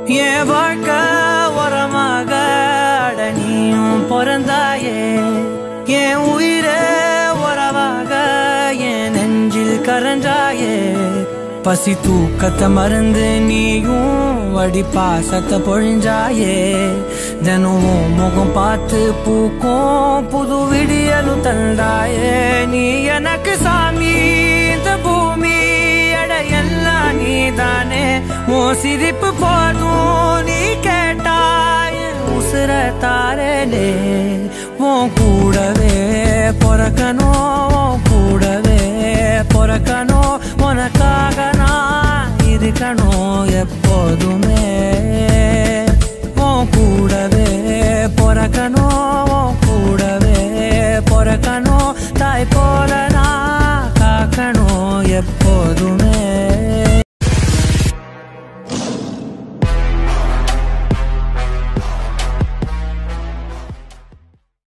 என் வாழ்க்கை உரமாக அட நீயும் பிறந்தாயே என் உயிரே உறவாக என் நெஞ்சில் கரஞ்சாயே பசி தூக்கத்தை மறந்து நீயும் வடி பாசத்தை பொழிஞ்சாயே தினம் உன் முகம் பார்த்து பூக்கும் புது விடியலும் தந்தாயே நீ எனக்கு சாமி இந்த பூமி அட எல்லாம் நீதானே உன் சிரிப்பு போதும் நீ கேட்டாய் உசுர தாரலே உன் கூடவே பிறக்கணும் உன் கூடவே பிறக்கணும் உனக்காக நான் இருக்கணும் எப்போதுமே